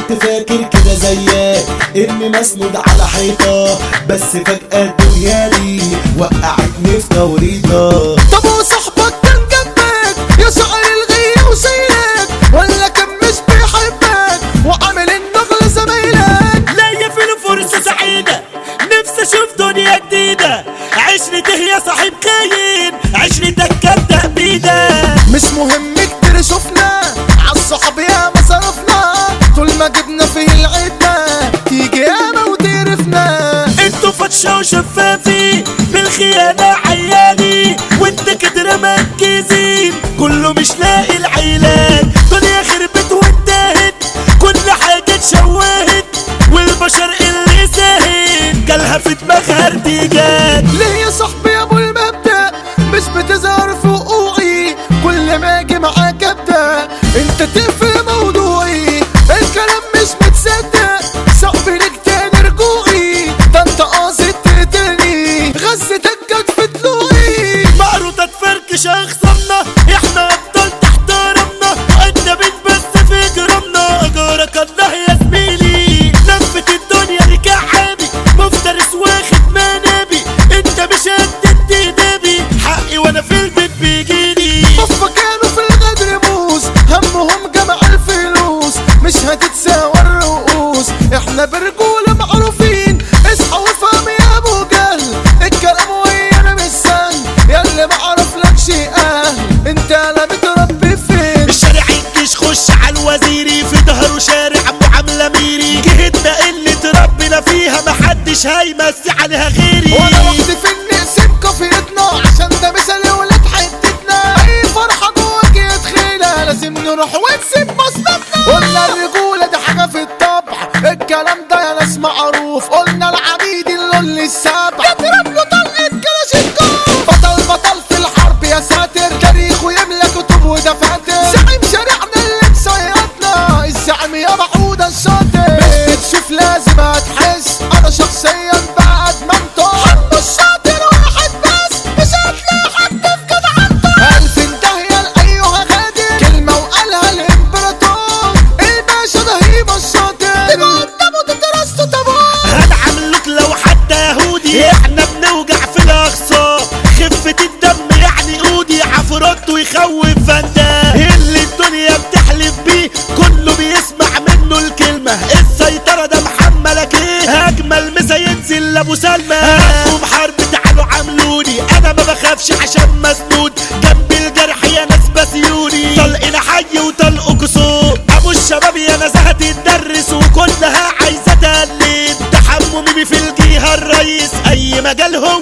كنت فاكر كده زيك اني مسنود على حيطة بس فجأة الدنيا دي وقعتني في توريطة طب وصاحبك كان جنبك يا سعر الغي وسيلك ولا كان مش بيحبك وعامل النغل زميلك ليا في فرصة سعيدة نفسي اشوف دنيا جديدة عشرته يا صاحب خاين عشرتك كانت تهبيدة مش مهم كتير شفنا عالصحاب يا ما صرفنا طول ما جبنا في العدة تيجي ياما وتعرفنا انتوا فتشة وشفافين بالخيانة عيالي وانت كتر مركزين كله مش لاقي العلاج دنيا خربت وانتهت كل حاجة اتشوهت والبشر اللي ساهت جالها في دماغها ارتجاج ليه يا صاحبي يا ابو المبدأ مش بتظهر في وقوعي كل ما اجي معاك ابدا انت تقفل موضوعي الكلام مش متصدق صعب ليك تاني رجوعي ده انت قاصد تقتلني غزتك جت في طلوعي معروضة تفركش اخصامنا احنا ابطال تحت رمنا وانت بيت بس في جرامنا اجارك الله يا زميلي لفت الدنيا دي كعابي مفترس واخد منابي انت مش قد الدبي حقي وانا في البيت بيجيلي طفة كانوا في الغدر موس همهم جمع الفلوس مش هتتساوى الرؤوس احنا برجولة معروفين اصحى وافهم يا ابو جهل الكلام ويانا مش سهل يا اللي ما عرفلكش اهل انت لا متربي فين الشارع الجيش خش على الوزيري في ظهره شارع معاملة ميري جهتنا اللي تربنا فيها محدش هيمسي عليها غيري وانا وحدي في نقسم كافيتنا عشان ده مثال ولاد حتتنا اي فرحة جواك يدخلها لازم نروح ونسيب مصنفنا قلنا الرجولة دي حاجة في الطبع الكلام ده يا ناس معروف قلنا العبيد اللي السبع يضرب له طلقة كلاشينكوف بطل بطل في الحرب يا ساتر تاريخه يملى كتب ودفاتر زعيم شارعنا اللي مسيطنا الزعيم يا بعودة الشاطر مش بتشوف لازم هتحس انا شخصيا بعد ما انطق حب الشاطر واحد بس مش هتلاقي حد في جدعنته الف انتهي لايها غادر كلمة وقالها الامبراطور الباشا ده هيبة الشاطر تبقى قدامه تترسته طابور هنعملك لو حتى يهودي احنا بنوجع في الاخصام خفة الدم يعني اودي عفرات ويخوف فانتا اللي الدنيا بتحلف بيه كله بيسمع منه الكلمة السيطرة ده محملك ايه اجمل مسا ينزل لابو سلمى هقوم حرب تعالوا عاملوني انا ما بخافش عشان مسنود جنب الجرح يا ناس بسيوني طلقنا حي وطلقوا كسور ابو الشباب يا ناس هتتدرس وكلها عايزه تقلد تحممي في الجهه الرئيس اي مجال هو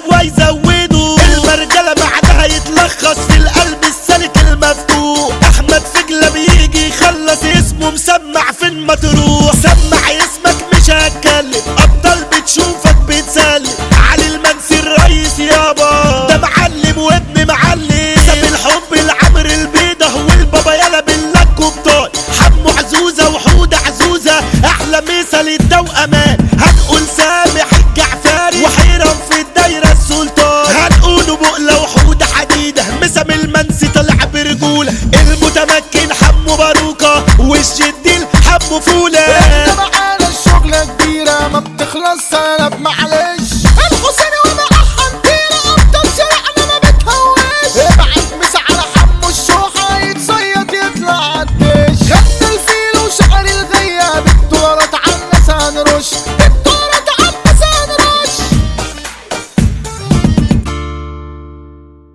يزوده المرجله بعدها يتلخص في القلب السالك المفتوح احمد فجله بيجي يخلص اسمه مسمع فين ما تروح سمع اسمك مش هتكلم ابطال بتشوفك بتسلم علي المنسي الرئيس يابا ده معلم وابن معلم ساب الحب العمر البيضة والبابا يلا باللك وبطال حمو عزوزة وحود عزوزة احلى مثل التوأمان هنقول سامح الجعفري وحيران في الدايرة السلطان هنقول بقلة وحود حديدة مسام المنسي طلع برجولة المتمكن حمو باروكة والجديل حمو فولة احنا